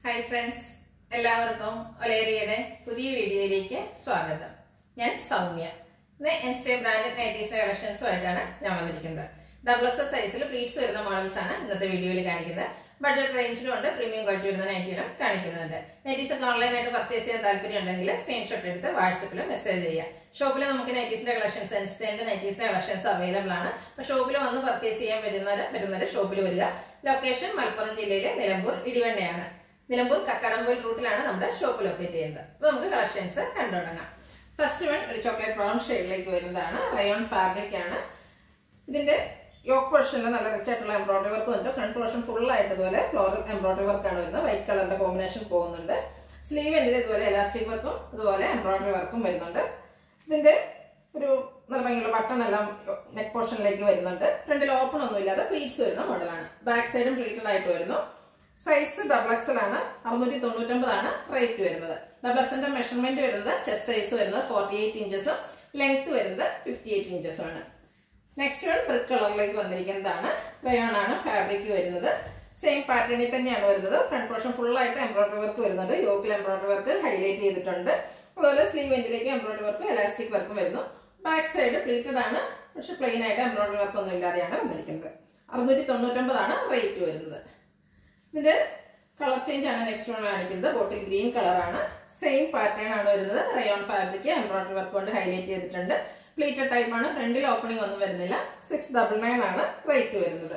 hi friends എല്ലാവർക്കും ഒലേറിയുടെ പുതിയ വീഡിയോയിലേക്ക് സ്വാഗതം ഞാൻ സൗമ്യ ഇന്ന് എൻസ്റ്റേ ബ്രാൻഡ് നൈറ്റീസ് കളക്ഷൻസുമായിട്ടാണ് ഞാൻ വന്നിരിക്കുന്നത് ഡബിൾ എക്സ് സൈസിൽ പ്ലീറ്റ്സ് വരുന്ന മോഡൽസ് ആണ് ഇന്നത്തെ വീഡിയോയിൽ കാണിക്കുന്നത് ബഡ്ജറ്റ് റേഞ്ചിലും ഉണ്ട് പ്രീമിയം ക്വാളിറ്റി വരുന്ന നൈറ്റിലും കാണിക്കുന്നുണ്ട് നൈറ്റീസ് ഒക്കെ ഓൺലൈനായിട്ട് പർച്ചേസ് ചെയ്യാൻ താല്പര്യം ഉണ്ടെങ്കിൽ സ്ക്രീൻഷോട്ട് എടുത്ത് വാട്സപ്പിൽ മെസ്സേജ് ചെയ്യാം ഷോപ്പിൽ നമുക്ക് നൈറ്റീസിന്റെ കളക്ഷൻസ് എൻസ്റ്റേന്റെ നൈറ്റീസിന്റെ കളക്ഷൻസ് അവൈലബിൾ ആണ് അപ്പൊ ഷോപ്പിൽ വന്ന് പർച്ചേസ് ചെയ്യാൻ വരുന്നവർ വരുന്നവർ ഷോപ്പിൽ വരിക ലൊക്കേഷൻ മലപ്പുറം ജില്ലയിലെ നിലമ്പൂർ ഇടിവണ്ണയാണ് നിലമ്പൂർ കക്കടംപോയിൽ റൂട്ടിലാണ് നമ്മുടെ ഷോപ്പ് ലൊക്കേറ്റ് ചെയ്യുന്നത് അപ്പൊ നമുക്ക് കളക്ഷൻസ് കണ്ടു തുടങ്ങാം ഫസ്റ്റ് വൺ ഒരു ചോക്ലേറ്റ് ബ്രൗൺ ഷെയ്ഡിലേക്ക് വരുന്നതാണ് റയോൺ ഫാബ്രിക് ആണ് ഇതിന്റെ യോക്ക് പോർഷനിൽ നല്ല റിച്ച് ആയിട്ടുള്ള എംബ്രോയിഡറി വർക്ക് ഉണ്ട് ഫ്രണ്ട് പോർഷൻ ഫുൾ ആയിട്ട് ഇതുപോലെ ഫ്ലോറൽ എംബ്രോയിഡറി വർക്കാണ് വരുന്നത് വൈറ്റ് കളറിന്റെ കോമ്പിനേഷൻ പോകുന്നുണ്ട് സ്ലീവ് എൻഡിൽ ഇതുപോലെ എലാസ്റ്റിക് വർക്കും ഇതുപോലെ എംബ്രോയിഡറി വർക്കും വരുന്നുണ്ട് ഇതിന്റെ ഒരു നല്ല ഭംഗിയുള്ള ബട്ടൺ എല്ലാം നെക്ക് പോർഷനിലേക്ക് വരുന്നുണ്ട് ഫ്രണ്ടിൽ ഓപ്പൺ ഒന്നും ഇല്ലാതെ പ്ലീറ്റ്സ് വരുന്ന മോഡലാണ് ബാക്ക് സൈഡും പ്ലീറ്റഡ് ആയിട്ട് വരുന്നു സൈസ് ഡബിൾ എക്സൽ ആണ് അറുന്നൂറ്റി തൊണ്ണൂറ്റൊമ്പതാണ് റേറ്റ് വരുന്നത് ഡബിൾ എക്സലിന്റെ മെഷർമെന്റ് വരുന്നത് ചെസ്റ്റ് സൈസ് വരുന്നത് ഫോർട്ടി എയ്റ്റ് ഇഞ്ചസും ലെങ്ത് വരുന്നത് ഫിഫ്റ്റി എയ്റ്റ് ഇഞ്ചസും ആണ് നെക്സ്റ്റ് വൺ ബ്രിക്ക് കളറിലേക്ക് വന്നിരിക്കുന്നതാണ് റയോൺ ആണ് ഫാബ്രിക് വരുന്നത് സെയിം പാറ്റേണിൽ തന്നെയാണ് വരുന്നത് ഫ്രണ്ട് പോർഷൻ ഫുൾ ആയിട്ട് എംബ്രോയിഡറി വർക്ക് വരുന്നുണ്ട് യോക്കിൽ എംബ്രോയിഡറി വർക്ക് ഹൈലൈറ്റ് ചെയ്തിട്ടുണ്ട് അതുപോലെ സ്ലീവ് എൻഡിലേക്ക് എംബ്രോയിഡറി വർക്കും എലാസ്റ്റിക് വർക്കും വരുന്നു ബാക്ക് സൈഡ് പ്ലീറ്റഡ് ആണ് പക്ഷെ പ്ലെയിൻ ആയിട്ട് എംബ്രോയിഡറി വർക്ക് ഒന്നും ഇല്ലാതെയാണ് വന്നിരിക്കുന്നത് അറുന്നൂറ്റി തൊണ്ണൂറ്റൊമ്പതാണ് റേറ്റ് വരുന്നത് ഇതിന്റെ കളർ ചേഞ്ച് ആണ് നെക്സ്റ്റ് വൺ കാണിക്കുന്നത് ബോട്ടിൽ ഗ്രീൻ കളറാണ് സെയിം പാറ്റേൺ ആണ് വരുന്നത് റയോൺ ഫാബ്രിക് എംബ്രോയിഡറി വർക്ക് കൊണ്ട് ഹൈലൈറ്റ് ചെയ്തിട്ടുണ്ട് പ്ലീറ്റഡ് ടൈപ്പ് ആണ് ഫ്രണ്ടിൽ ഓപ്പണിംഗ് ഒന്നും വരുന്നില്ല സിക്സ് ഡബിൾ നയൻ ആണ് റേറ്റ് വരുന്നത്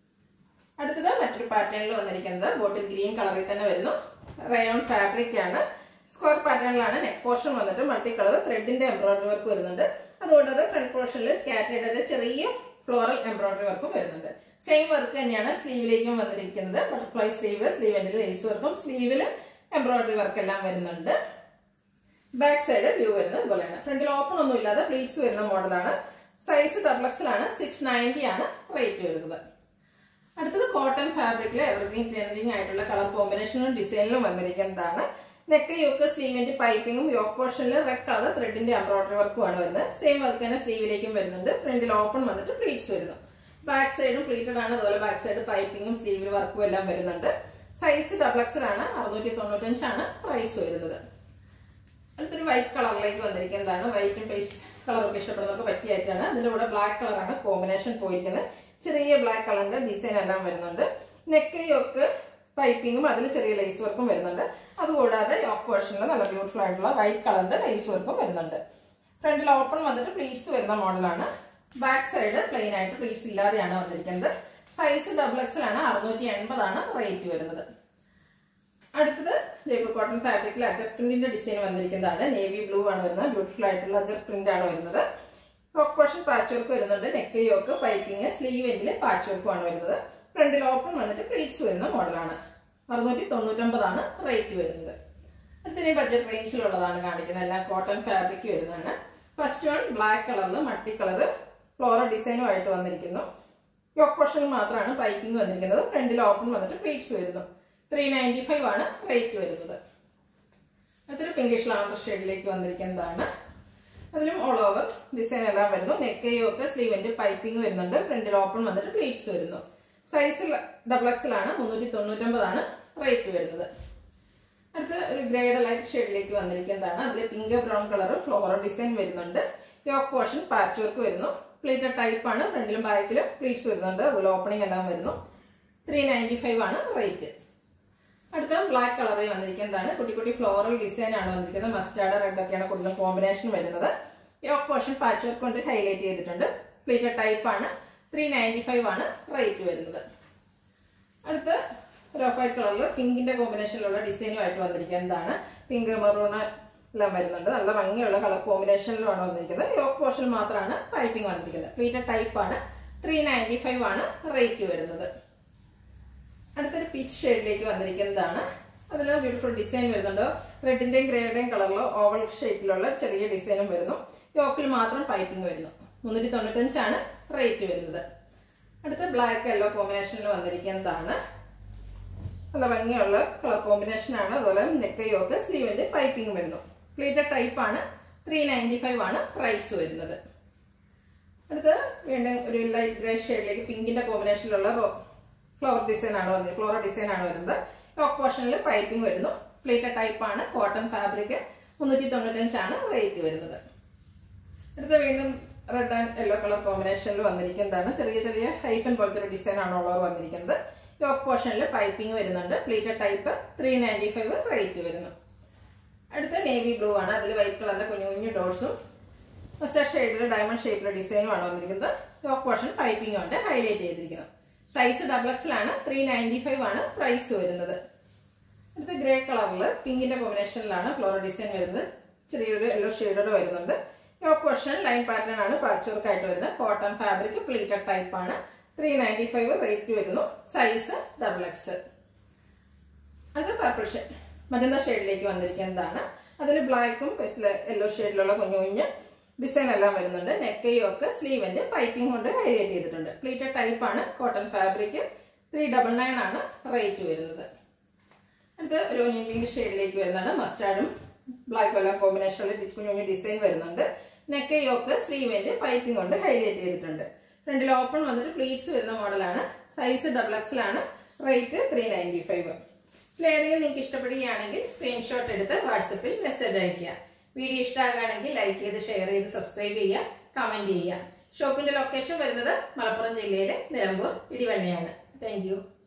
അടുത്തത് മറ്റൊരു പാറ്റേണിൽ വന്നിരിക്കുന്നത് ബോട്ടിൽ ഗ്രീൻ കളറിൽ തന്നെ വരുന്നു റയോൺ ഫാബ്രിക് ആണ് സ്ക്വയർ പാറ്റേണിലാണ് നെക്ക് പോർഷൻ വന്നിട്ട് മൾട്ടി കളർ ത്രെഡിന്റെ എംബ്രോയിഡറി വർക്ക് വരുന്നുണ്ട് അതുകൊണ്ട് അത് ഫ്രണ്ട് പോർഷനിൽ സ്കാറ്റേഡ് ചെറിയ ഫ്ലോറൽ എംബ്രോയിഡറി വർക്കും വരുന്നുണ്ട് സെയിം വർക്ക് തന്നെയാണ് സ്ലീവിലേക്കും വന്നിരിക്കുന്നത് ബട്ടർഫ്ലൈ സ്ലീവ് സ്ലീവ് എൻഡിൽ ലേസ് വർക്കും സ്ലീവിൽ എംബ്രോയിഡറി വർക്ക് എല്ലാം വരുന്നുണ്ട് ബാക്ക് സൈഡ് വ്യൂ വരുന്നത് ഇതുപോലെയാണ് ഫ്രണ്ടിൽ ഓപ്പൺ ഒന്നും ഇല്ലാതെ പ്ലീറ്റ്സ് വരുന്ന മോഡലാണ് സൈസ് ഡബിൾ എക്സലാണ് സിക്സ് നയൻറ്റി ആണ് റേറ്റ് വരുന്നത് അടുത്തത് കോട്ടൺ ഫാബ്രിക്കിൽ എവർഗ്രീൻ ട്രെൻഡിങ് ആയിട്ടുള്ള കളർ കോമ്പിനേഷനും ഡിസൈനിലും വന്നിരിക്കുന്നതാണ് നെക്ക് യോക്ക് സ്ലീവിന്റെ പൈപ്പിങ്ങും യോക്ക് പോർഷനിൽ റെഡ് കളർ ത്രെഡിന്റെ എംബ്രോയിഡറി വർക്കുമാണ് വരുന്നത് സെയിം വർക്ക് തന്നെ സ്ലീവിലേക്കും വരുന്നുണ്ട് ഫ്രണ്ടിൽ ഓപ്പൺ വന്നിട്ട് പ്ലീറ്റ്സ് വരുന്നു ബാക്ക് സൈഡും പ്ലീറ്റഡ് ആണ് അതുപോലെ ബാക്ക് സൈഡ് പൈപ്പിങ്ങും സ്ലീവിൽ വർക്കും എല്ലാം വരുന്നുണ്ട് സൈസ് ഡബിൾ എക്സലാണ് അറുന്നൂറ്റി തൊണ്ണൂറ്റഞ്ചാണ് പ്രൈസ് വരുന്നത് അടുത്തൊരു വൈറ്റ് കളറിലേക്ക് വന്നിരിക്കുന്നതാണ് വൈറ്റും പേസ്റ്റ് കളറൊക്കെ ഇഷ്ടപ്പെടുന്നവർക്ക് പറ്റിയായിട്ടാണ് അതിന്റെ കൂടെ ബ്ലാക്ക് കളറാണ് കോമ്പിനേഷൻ പോയിരിക്കുന്നത് ചെറിയ ബ്ലാക്ക് കളറിന്റെ ഡിസൈൻ എല്ലാം വരുന്നുണ്ട് നെക്ക് യോക്ക് പൈപ്പിങ്ങും അതിൽ ചെറിയ ലേസ് വർക്കും വരുന്നുണ്ട് അതുകൂടാതെ യോക്ക് പോർഷനിൽ നല്ല ബ്യൂട്ടിഫുൾ ആയിട്ടുള്ള വൈറ്റ് കളറിന്റെ ലേസ് വർക്കും വരുന്നുണ്ട് ഫ്രണ്ടിൽ ഓപ്പൺ വന്നിട്ട് പ്ലീറ്റ്സ് വരുന്ന മോഡലാണ് ബാക്ക് സൈഡ് പ്ലെയിൻ ആയിട്ട് പ്ലീറ്റ്സ് ഇല്ലാതെയാണ് വന്നിരിക്കുന്നത് സൈസ് ഡബിൾ എക്സൽ ആണ് അറുന്നൂറ്റി എൺപതാണ് റേറ്റ് വരുന്നത് അടുത്തത് ജയ്പൂർ കോട്ടൺ ഫാബ്രിക്കിൽ അജർ പ്രിന്റിന്റെ ഡിസൈൻ വന്നിരിക്കുന്നതാണ് നേവി ബ്ലൂ ആണ് വരുന്നത് ബ്യൂട്ടിഫുൾ ആയിട്ടുള്ള അജർ പ്രിന്റ് ആണ് വരുന്നത് ടോപ്പ് പോർഷൻ പാച്ച് വർക്ക് വരുന്നുണ്ട് നെക്ക് യോക്ക് പൈപ്പിംഗ് സ്ലീവ് എൻഡിൽ പാച്ച് വർക്കും ആണ് വരുന്നത് ഫ്രണ്ടിൽ ഓപ്പൺ വന്നിട്ട് പ്ലീറ്റ്സ് വരുന്ന മോഡലാണ് അറുന്നൂറ്റി തൊണ്ണൂറ്റൊമ്പതാണ് റേറ്റ് വരുന്നത് അടുത്തതിന് ബഡ്ജറ്റ് റേഞ്ചിലുള്ളതാണ് കാണിക്കുന്നത് എല്ലാം കോട്ടൺ ഫാബ്രിക് വരുന്നതാണ് ഫസ്റ്റ് വൺ ബ്ലാക്ക് കളറിൽ മട്ടി കളർ ഫ്ലോറൽ ഡിസൈനുമായിട്ട് വന്നിരിക്കുന്നു യോക്ക് പോർഷനിൽ മാത്രമാണ് പൈപ്പിംഗ് വന്നിരിക്കുന്നത് ഫ്രണ്ടിൽ ഓപ്പൺ വന്നിട്ട് പ്ലീറ്റ്സ് വരുന്നു ത്രീ നയൻറ്റി ഫൈവ് ആണ് റേറ്റ് വരുന്നത് അതൊരു പിങ്കിഷ് ലാവണ്ടർ ഷെയ്ഡിലേക്ക് വന്നിരിക്കുന്നതാണ് അതിലും ഓൾ ഓവർ ഡിസൈൻ എല്ലാം വരുന്നു നെക്ക് യോക്ക് സ്ലീവിന്റെ പൈപ്പിംഗ് വരുന്നുണ്ട് ഫ്രണ്ടിൽ ഓപ്പൺ വന്നിട്ട് പ്ലീറ്റ്സ് വരുന്നു സൈസ് ഡബിൾ എക്സിലാണ് മുന്നൂറ്റി തൊണ്ണൂറ്റൊമ്പതാണ് റേറ്റ് വരുന്നത് അടുത്ത് ഒരു ഗ്രേഡ് ലൈറ്റ് ഷെയ്ഡിലേക്ക് വന്നിരിക്കുന്നതാണ് അതിൽ pink brown colour floral design വരുന്നുണ്ട് യോക്ക് പോർഷൻ പാച്ച് വർക്ക് വരുന്നു പ്ലീറ്റഡ് ടൈപ്പ് ആണ് ഫ്രണ്ടിലും ബാക്കിലും പ്ലീറ്റ്സ് വരുന്നുണ്ട് അതുപോലെ ഓപ്പണിംഗ് എല്ലാം വരുന്നു ത്രീ നയൻറ്റി ഫൈവ് ആണ് റേറ്റ് അടുത്ത ബ്ലാക്ക് കളറിൽ വന്നിരിക്കുന്നതാണ് കുട്ടി കുട്ടി ഫ്ലോറൽ ഡിസൈൻ ആണ് വന്നിരിക്കുന്നത് മസ്റ്റാർഡ് റെഡ് ഒക്കെയാണ് കൂടുതലും കോമ്പിനേഷൻ വരുന്നത് യോക്ക് പോർഷൻ പാച്ച് വർക്ക് കൊണ്ട് ഹൈലൈറ്റ് ചെയ്തിട്ടുണ്ട് പ്ലീറ്റഡ് ടൈപ്പ് ആണ് ത്രീ നയൻറ്റി ഫൈവ് ആണ് റേറ്റ് വരുന്നത് അടുത്ത് ഒരു ഓഫ് വൈറ്റ് കളറിൽ പിങ്കിന്റെ കോമ്പിനേഷനിലുള്ള ഡിസൈനുമായിട്ട് വന്നിരിക്കുന്നതാണ് പിങ്ക് മെറൂണ് എല്ലാം വരുന്നുണ്ട് നല്ല ഭംഗിയുള്ള കളർ കോമ്പിനേഷനിലാണ് വന്നിരിക്കുന്നത് യോക്ക് പോർഷൻ മാത്രമാണ് പൈപ്പിംഗ് വന്നിരിക്കുന്നത് പ്ലീറ്റഡ് ടൈപ്പ് ആണ് ത്രീ നയൻറ്റി ഫൈവ് ആണ് റേറ്റ് വരുന്നത് അടുത്തൊരു പീച്ച് ഷെയ്ഡിലേക്ക് വന്നിരിക്കുന്നതാണ് അതിൽ ബ്യൂട്ടിഫുൾ ഡിസൈൻ വരുന്നുണ്ട് റെഡിന്റെയും ഗ്രേയുടെയും കളറിൽ ഓവൽ ഷേപ്പിലുള്ള ചെറിയ ഡിസൈനും വരുന്നു യോക്കിൽ മാത്രം പൈപ്പിംഗ് വരുന്നു മുന്നൂറ്റി തൊണ്ണൂറ്റഞ്ചാണ് റേറ്റ് വരുന്നത് അടുത്ത ബ്ലാക്ക് യെല്ലോ കോമ്പിനേഷനിൽ വന്നിരിക്കുന്നതാണ് നല്ല ഭംഗിയുള്ള കളർ കോമ്പിനേഷൻ ആണ് അതുപോലെ നെക്ക് യോക്ക് സ്ലീവിന്റെ പൈപ്പിംഗ് വരുന്നു പ്ലീറ്റഡ് ടൈപ്പ് ആണ് ത്രീ നയൻറ്റി ഫൈവ് ആണ് പ്രൈസ് വരുന്നത് അടുത്ത് വീണ്ടും ഒരു ലൈറ്റ് ഗ്രേ ഷെയ്ഡിലേക്ക് പിങ്കിന്റെ കോമ്പിനേഷനിലുള്ള ഫ്ലവർ ഡിസൈൻ ആണ് വന്നത് ഫ്ലോറൽ ഡിസൈൻ ആണ് വരുന്നത് ടോപ്പ് പോർഷനിൽ പൈപ്പിംഗ് വരുന്നു പ്ലേറ്റഡ് ടൈപ്പ് ആണ് കോട്ടൺ ഫാബ്രിക് മുന്നൂറ്റി തൊണ്ണൂറ്റഞ്ചാണ് റേറ്റ് വരുന്നത് അടുത്ത വീണ്ടും റെഡ് ആൻഡ് യെല്ലോ കളർ കോമ്പിനേഷനിൽ വന്നിരിക്കുന്നതാണ് ചെറിയ ചെറിയ ഹൈഫൻ പോലത്തെ ഒരു ഡിസൈൻ ആണ് ഉള്ളവർ വന്നിരിക്കുന്നത് യോക്ക് പോർഷനിൽ പൈപ്പിംഗ് വരുന്നുണ്ട് pleated type three ninety five rate വരുന്നു അടുത്ത നേവി ബ്ലൂ ആണ് അതിൽ വൈറ്റ് കളറിന്റെ കുഞ്ഞു കുഞ്ഞു ഡോട്ട്സും മസ്റ്റാർഡ് ഷെയ്ഡിൽ ഡയമണ്ട് ഷേപ്പിലെ ഡിസൈനും ആണ് വന്നിരിക്കുന്നത് യോക്ക് പോർഷൻ പൈപ്പിംഗ് കൊണ്ട് ഹൈലൈറ്റ് ചെയ്തിരിക്കുന്നത് സൈസ് ഡബിൾ എക്സിലാണ് ത്രീ നയൻറ്റി ഫൈവ് ആണ് പ്രൈസ് വരുന്നത് അടുത്ത ഗ്രേ കളറിൽ പിങ്കിന്റെ കോമ്പിനേഷനിലാണ് ഫ്ലോറൽ ഡിസൈൻ വരുന്നത് ചെറിയൊരു യെല്ലോ ഷെയ്ഡോട് വരുന്നുണ്ട് യോക്ക് പോർഷൻ ലൈൻ പാറ്റേൺ ആണ് പാച്ച് വർക്ക് ആയിട്ട് വരുന്നത് കോട്ടൺ ഫാബ്രിക് പ്ലീറ്റഡ് ടൈപ്പ് ആണ് ത്രീ നയൻറ്റി ഫൈവ് റേറ്റ് വരുന്നു സൈസ് ഡബിൾ എക്സ് അത് പർപ്പിൾ ഷെയ്ഡ് മജന്ത ഷെയ്ഡിലേക്ക് വന്നിരിക്കുന്നതാണ് അതിൽ ബ്ലാക്കും യെല്ലോ ഷെയ്ഡിലുള്ള കുഞ്ഞു കുഞ്ഞ് ഡിസൈൻ എല്ലാം വരുന്നുണ്ട് നെക്കയും ഒക്കെ സ്ലീവിന്റെ പൈപ്പിംഗ് കൊണ്ട് ഹൈലൈറ്റ് ചെയ്തിട്ടുണ്ട് പ്ലീറ്റഡ് ടൈപ്പ് ആണ് cotton fabric three double nine ആണ് റേറ്റ് വരുന്നത് അടുത്ത് ഒരു ഒനിയൻ പിങ്ക് ഷെയ്ഡിലേക്ക് വരുന്നതാണ് മസ്റ്റാർഡും ബ്ലാക്ക് എല്ലാം കോമ്പിനേഷനിൽ കുഞ്ഞു കുഞ്ഞു ഡിസൈൻ വരുന്നുണ്ട് നെക്കയൊക്കെ സ്ലീവിന്റെ പൈപ്പിംഗ് കൊണ്ട് ഹൈലൈറ്റ് ചെയ്തിട്ടുണ്ട് ഫ്രണ്ടിൽ ഓപ്പൺ വന്നിട്ട് പ്ലീറ്റ്സ് വരുന്ന മോഡലാണ് സൈസ് ഡബിൾ എക്സിലാണ് റേറ്റ് ത്രീ നയൻറ്റി ഫൈവ് ഏതെങ്കിലും നിങ്ങൾക്ക് ഇഷ്ടപ്പെടുകയാണെങ്കിൽ സ്ക്രീൻഷോട്ട് എടുത്ത് വാട്സപ്പിൽ മെസ്സേജ് അയയ്ക്കുക വീഡിയോ ഇഷ്ടമാകുകയാണെങ്കിൽ ലൈക്ക് ചെയ്ത് ഷെയർ ചെയ്ത് സബ്സ്ക്രൈബ് ചെയ്യുക കമന്റ് ചെയ്യുക ഷോപ്പിന്റെ ലൊക്കേഷൻ വരുന്നത് മലപ്പുറം ജില്ലയിലെ നിലമ്പൂർ ഇടിവണ്ണയാണ് താങ്ക്